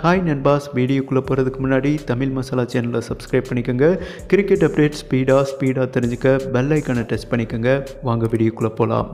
hi நண்பாஸ் வீடியோக்குள்ளே போகிறதுக்கு முன்னாடி தமிழ் மசாலா சேனலை சப்ஸ்கிரைப் பண்ணிக்கோங்க கிரிக்கெட் அப்டேட் ஸ்பீடாக ஸ்பீடாக தெரிஞ்சுக்க பெல் ஐக்கானை டச் பண்ணிக்கோங்க வாங்க வீடியோக்குள்ளே போகலாம்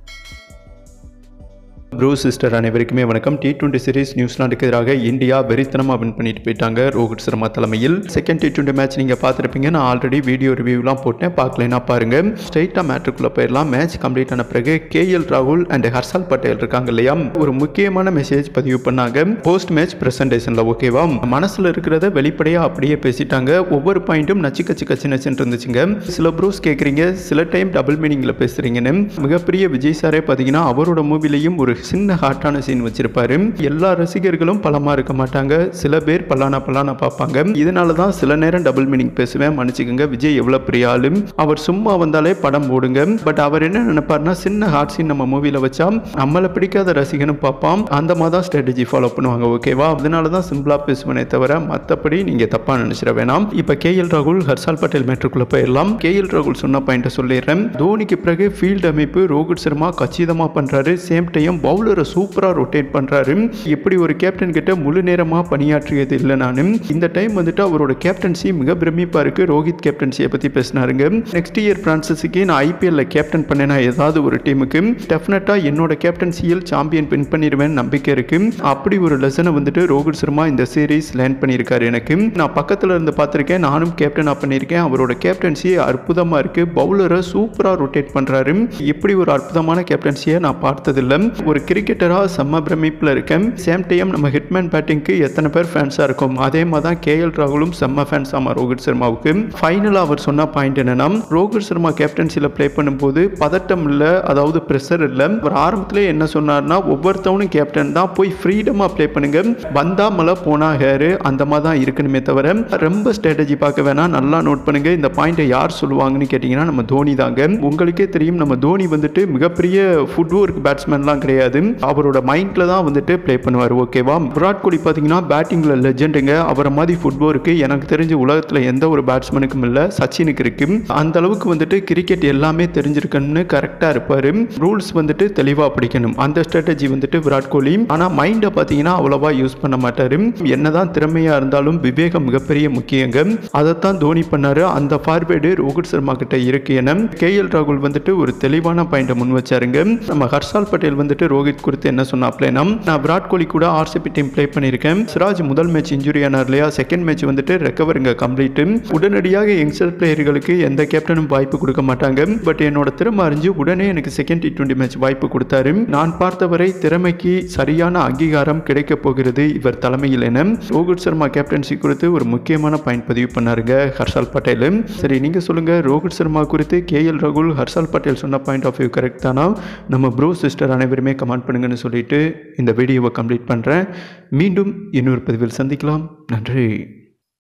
ப்ரூ சிஸ்டர் அனைவருக்குமே வணக்கம் டி டுவெண்ட்டி சீரிஸ் நியூசிலாந்துக்கு எதிராக இந்தியா வெறித்தனமாக வின் பண்ணிட்டு போயிட்டாங்க ரோஹித் சர்மா தலைமையில் செகண்ட் டி டுவெண்ட்டி மேட்ச் நீங்கள் பார்த்துருப்பீங்க நான் ஆல்ரெடி வீடியோ ரிவ்யூலாம் போட்டேன் பார்க்கலைன்னா பாருங்க ஸ்ட்ரைட்டாக மேட்ருக்குள்ளே போயிடலாம் மேட்ச் கம்ப்ளீட் ஆன பிறகு கேஎல் ராகுல் அண்ட் ஹர்ஷால் பட்டேல் இருக்காங்க இல்லையா ஒரு முக்கியமான மெசேஜ் பதிவு பண்ணாங்க போஸ்ட் மேட்ச் பிரசன்டேஷனில் ஓகேவா மனசில் இருக்கிறத வெளிப்படையாக அப்படியே பேசிட்டாங்க ஒவ்வொரு பாயிண்ட்டும் நச்சு கச்சு கச்சு நச்சுன்னு இருந்துச்சுங்க சில ப்ரூஸ் கேட்குறீங்க சில டைம் டபுள் மீனிங்கில் பேசுகிறீங்கன்னு மிகப்பெரிய விஜய் சாரே பார்த்தீங்கன்னா அவரோட மூவிலையும் ஒரு சின்ன ஹாட்டான சீன் வச்சிருப்பாரு எல்லா ரசிகர்களும் பலமா இருக்க மாட்டாங்க சில பேர் பல்லானா பல்லானா பார்ப்பாங்க இதனால தான் சில நேரம் டபுள் மீனிங் பேசுவேன் மன்னிச்சுக்கோங்க விஜய் எவ்வளோ பெரிய ஆளு அவர் சும்மா வந்தாலே படம் போடுங்க பட் அவர் என்ன நினைப்பாருன்னா சின்ன ஹாட் சீன் நம்ம மூவியில் வச்சா நம்மளை பிடிக்காத ரசிகனும் பார்ப்பான் அந்த மாதிரி தான் ஸ்ட்ராட்டஜி ஃபாலோ பண்ணுவாங்க ஓகேவா அதனால தான் சிம்பிளாக பேசுவேனே தவிர மற்றபடி நீங்கள் தப்பாக நினச்சிட வேணாம் இப்போ கேஎல் ராகுல் ஹர்ஷால் பட்டேல் மேட்ருக்குள்ளே போயிடலாம் கேஎல் ராகுல் சொன்ன பாயிண்ட்டை சொல்லிடுறேன் தோனிக்கு பிறகு ஃபீல்டு அமைப்பு ரோஹித் சர்மா கச்சிதமாக பண்ணுறாரு சேம் டைம் பவுலரை சூப்பராக ரொட்டேட் பண்ணுறாரு இப்படி ஒரு கேப்டன் கிட்ட முழு நேரமாக பணியாற்றியது இல்லை நான் இந்த டைம் வந்துட்டு அவரோட கேப்டன்சி மிக பிரமிப்பாக இருக்குது ரோஹித் கேப்டன்சியை பற்றி பேசினாருங்க நெக்ஸ்ட் இயர் பிரான்சஸுக்கு நான் ஐபிஎல்ல கேப்டன் பண்ணேனா ஏதாவது ஒரு டீமுக்கு டெஃபினட்டாக என்னோட கேப்டன்சியில் சாம்பியன் வின் பண்ணிடுவேன் நம்பிக்கை இருக்கு அப்படி ஒரு லெசனை வந்துட்டு ரோஹித் சர்மா இந்த சீரீஸ் லேர்ன் பண்ணியிருக்காரு எனக்கு நான் பக்கத்தில் இருந்து பார்த்துருக்கேன் நானும் கேப்டனாக பண்ணியிருக்கேன் அவரோட கேப்டன்சி அற்புதமாக இருக்குது பவுலரை சூப்பராக ரொட்டேட் பண்ணுறாரு இப்படி ஒரு அற்புதமான கேப்டன்சியை நான் பார்த்ததில்லை ஒரு கிரிக்கெட்டராக செம்ம பிரமிப்பில் இருக்கேன் சேம் டைம் நம்ம ஹிட்மேன் பேட்டிங்க்கு எத்தனை பேர் ஃபேன்ஸாக இருக்கும் அதே மாதிரி தான் கேஎல் ராகுலும் செம்ம ஃபேன்ஸ் ஆமாம் ரோஹித் சர்மாவுக்கு ஃபைனலாக அவர் சொன்ன பாயிண்ட் என்னன்னா ரோஹித் சர்மா கேப்டன்சியில் ப்ளே பண்ணும்போது பதட்டம் இல்லை அதாவது ப்ரெஷர் இல்லை அவர் ஆரம்பத்தில் என்ன சொன்னார்னா ஒவ்வொருத்தவனும் கேப்டன் தான் போய் ஃப்ரீடமாக ப்ளே பண்ணுங்க வந்தா மலை போனா ஹேரு அந்த மாதிரி தான் இருக்கணுமே தவிர ரொம்ப ஸ்ட்ராட்டஜி பார்க்க வேணாம் நல்லா நோட் பண்ணுங்க இந்த பாயிண்ட்டை யார் சொல்லுவாங்கன்னு கேட்டிங்கன்னா நம்ம தோனி தாங்க உங்களுக்கே தெரியும் நம்ம தோனி வந்துட்டு மிகப்பெரிய ஃபுட் ஒர்க் பேட்ஸ்மேன்லாம் கிடையாது அவரோட மைண்டில் தான் வந்துட்டு ப்ளே பண்ணுவார் ஓகேவா விராட் கோலி பார்த்தீங்கன்னா பேட்டிங்கில் லெஜெண்டுங்க அவரை மாதிரி ஃபுட் ஒர்க்கு எனக்கு தெரிஞ்ச உலகத்தில் எந்த ஒரு பேட்ஸ்மேனுக்கும் இல்லை சச்சினுக்கு இருக்கு அந்த அளவுக்கு வந்துட்டு கிரிக்கெட் எல்லாமே தெரிஞ்சிருக்கணும்னு கரெக்டாக இருப்பார் ரூல்ஸ் வந்துட்டு தெளிவாக படிக்கணும் அந்த ஸ்ட்ராட்டஜி வந்துட்டு விராட் கோலி ஆனால் மைண்டை பார்த்தீங்கன்னா அவ்வளோவா யூஸ் பண்ண மாட்டார் என்னதான் திறமையாக இருந்தாலும் விவேகம் மிகப்பெரிய முக்கியங்க அதைத்தான் தோனி பண்ணாரு அந்த ஃபார்வேர்டு ரோஹித் சர்மா கிட்ட இருக்கு என கேஎல் ராகுல் வந்துட்டு ஒரு தெளிவான பாயிண்டை முன் வச்சாருங்க நம்ம ஹர்ஷால் பட்டேல் வந்துட்டு ரோஹித் குறித்து என்ன சொன்னாப்லேனா நான் விராட் கோலி கூட ஆர்சிபி டீம் ப்ளே பண்ணியிருக்கேன் சிராஜ் முதல் மேட்ச் இன்ஜுரி ஆனார் இல்லையா செகண்ட் மேட்ச் வந்துட்டு ரெக்கவருங்க கம்ப்ளீட்டு உடனடியாக யங்ஸ்டர் பிளேயர்களுக்கு எந்த கேப்டனும் வாய்ப்பு கொடுக்க மாட்டாங்க பட் என்னோட திறமை அறிஞ்சு உடனே எனக்கு செகண்ட் டி டுவெண்ட்டி மேட்ச் வாய்ப்பு கொடுத்தாரு நான் பார்த்தவரை திறமைக்கு சரியான அங்கீகாரம் கிடைக்க போகிறது இவர் தலைமையில் என ரோஹித் சர்மா கேப்டன்சி குறித்து ஒரு முக்கியமான பாயிண்ட் பதிவு பண்ணாருங்க ஹர்ஷால் பட்டேல் சரி நீங்க சொல்லுங்க ரோஹித் சர்மா குறித்து கே எல் ரகுல் ஹர்ஷால் பட்டேல் சொன்ன பாயிண்ட் ஆஃப் வியூ கரெக்ட் தானா நம்ம ப்ரோ சிஸ்டர் அனைவருமே கமெண்ட் பண்ணுங்கன்னு சொல்லிட்டு இந்த வீடியோவை கம்ப்ளீட் பண்ணுறேன் மீண்டும் இன்னொரு பதிவில் சந்திக்கலாம் நன்றி